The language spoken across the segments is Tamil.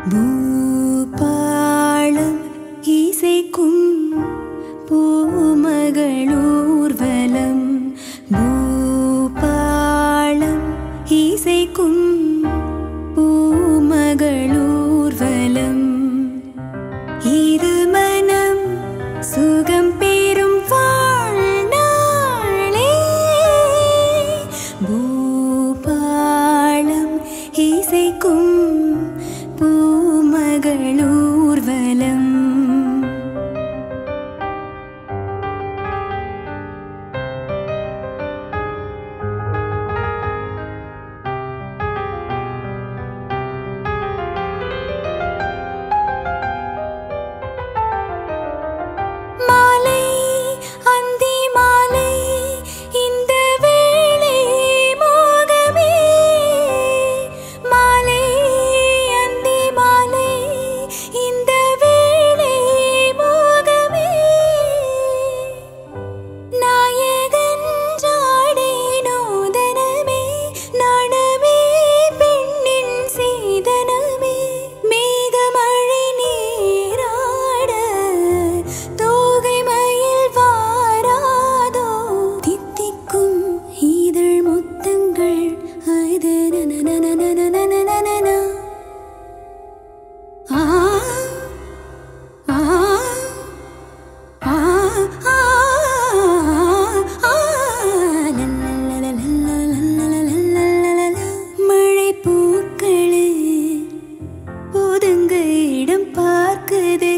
பூபாளம் இசைக்கும் பூமகளூர்வலம் பூபாளம் இசைக்கும் பூமகளூர்வலம் இருமனம் சுகம் பெறும் வாழ்நாளே பூபாளம் இசைக்கும் பூமகளூர்வலம் மாலை அந்தி மாலை இந்த வேளை மோகமே மாலை அந்தி மாலை இந்த வேளை மோகமே நாயகன் ஜாடை நூதனமே நாணமே பெண்ணின் சீதனமே மேகமழை நீராட தோகை மயில் வாராதோ தித்திக்கும் இதழ் முத்தங்கள் அது நனநனநனநனநனநன. ஆ ஆ ஆ ஆ மழை பூக்களே ஒதுங்க இடம் பார்க்குதே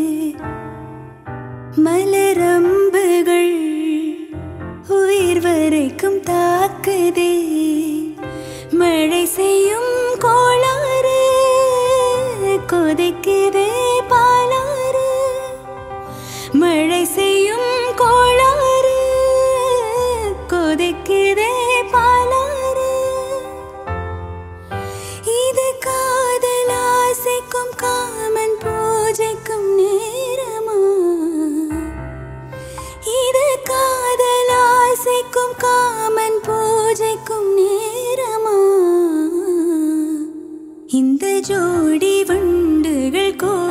மலரம்புகள் உயிர் வரைக்கும் தாக்குதே மழை செய்யும் கோளாறு கொதிக்குதே பாலாறு மழை செய்யும் கோளாறு கொதிக்குதே பாலாறு இது காதல் ஆசைக்கும் காமன் பூஜைக்கும் நேரமா இது காதல் ஆசைக்கும் காமன் பூஜைக்கும் நேரமா இந்த ஜோடி வண்டுகள் கோ